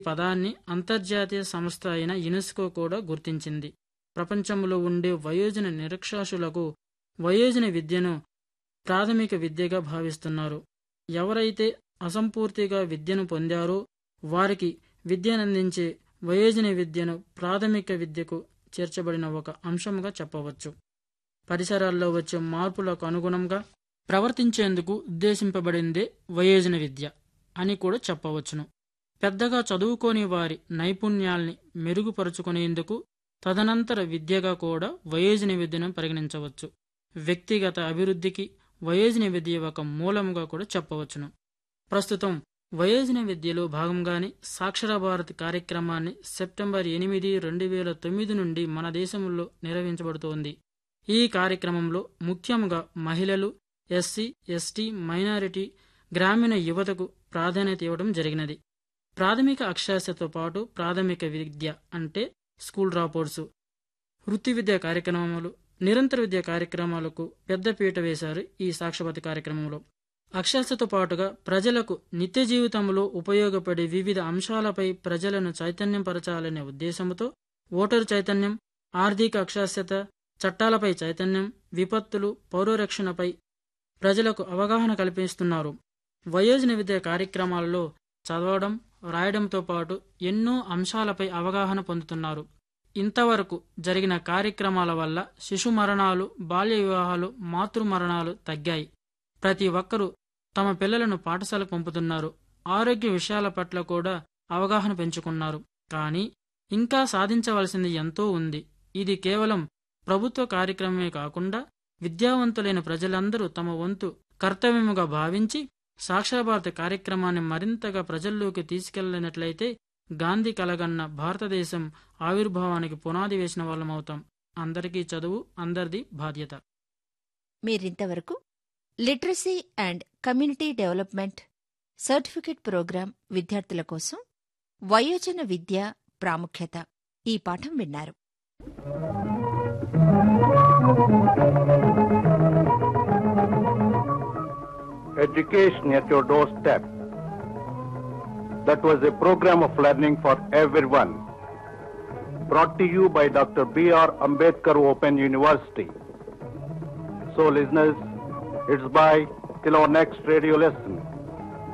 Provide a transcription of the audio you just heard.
పదాన్ని అంతర్జాతీయ సంస్థ అయిన యునెస్కో కూడా గుర్తించింది ప్రపంచంలో ఉండే వయోజన నిరక్షరాస్యులకు వయోజన విద్యను ప్రాథమిక విద్యగా భావిస్తున్నారు ఎవరైతే అసంపూర్తిగా విద్యను పొందారో వారికి విద్యనందించే వయోజన విద్యను ప్రాథమిక విద్యకు చేర్చబడిన ఒక అంశంగా చెప్పవచ్చు పరిసరాల్లో వచ్చే మార్పులకు అనుగుణంగా ప్రవర్తించేందుకు ఉద్దేశింపబడిందే వయోజన విద్య అని కూడా చెప్పవచ్చును పెద్దగా చదువుకోని వారి నైపుణ్యాల్ని మెరుగుపరుచుకునేందుకు తదనంతర విద్యగా కూడా వయోజన విద్యను పరిగణించవచ్చు వ్యక్తిగత అభివృద్ధికి వయోజన విద్య ఒక మూలముగా కూడా చెప్పవచ్చును ప్రస్తుతం వయోజన విద్యలో భాగంగానే సాక్షర భారత్ కార్యక్రమాన్ని సెప్టెంబర్ ఎనిమిది రెండు వేల తొమ్మిది నుండి మన దేశంలో నిర్వహించబడుతోంది ఈ కార్యక్రమంలో ముఖ్యంగా మహిళలు ఎస్సీ ఎస్టీ మైనారిటీ గ్రామీణ యువతకు ప్రాధాన్యత ఇవ్వడం జరిగినది ప్రాథమిక అక్షరాస్యతతో పాటు ప్రాథమిక విద్య అంటే స్కూల్ డ్రాపౌట్స్ వృత్తి విద్యా కార్యక్రమాలు నిరంతర విద్యా కార్యక్రమాలకు పెద్దపీట వేశారు ఈ సాక్షరత కార్యక్రమంలో అక్షరాస్యతతో పాటుగా ప్రజలకు నిత్య జీవితంలో ఉపయోగపడే వివిధ అంశాలపై ప్రజలను చైతన్యపరచాలనే ఉద్దేశంతో ఓటరు చైతన్యం ఆర్థిక అక్షరాస్యత చట్టాలపై చైతన్యం విపత్తులు పౌరరక్షణపై ప్రజలకు అవగాహన కల్పిస్తున్నారు వయోజన విద్య కార్యక్రమాలలో చదవడం రాయడంతో పాటు ఎన్నో అంశాలపై అవగాహన పొందుతున్నారు ఇంతవరకు జరిగిన కార్యక్రమాల వల్ల శిశు మరణాలు బాల్య వివాహాలు మాతృ మరణాలు తగ్గాయి ప్రతి ఒక్కరూ తమ పిల్లలను పాఠశాలకు పంపుతున్నారు ఆరోగ్య విషయాల పట్ల కూడా అవగాహన పెంచుకున్నారు కానీ ఇంకా సాధించవలసింది ఎంతో ఉంది ఇది కేవలం ప్రభుత్వ కార్యక్రమమే కాకుండా విద్యావంతులైన ప్రజలందరూ తమ వంతు కర్తవ్యముగా భావించి సాక్షరభారత కార్యక్రమాన్ని మరింతగా ప్రజల్లోకి తీసుకెళ్లినట్లయితే గాంధీ కలగన్న భారతదేశం ఆవిర్భావానికి పునాది వేసిన వాళ్ళమవుతాం అందరికీ చదువు అందరిది బాధ్యత మీరింతవరకు literacy and community development certificate programme విద్యార్థుల కోసం వయోజన విద్య ప్రాముఖ్యత ఈ పాఠం విన్నారు Education at your doorstep. That was a program of learning for everyone. Brought to you by Dr. B.R. Ambedkar Open University. So, listeners, it's bye till our next radio lesson.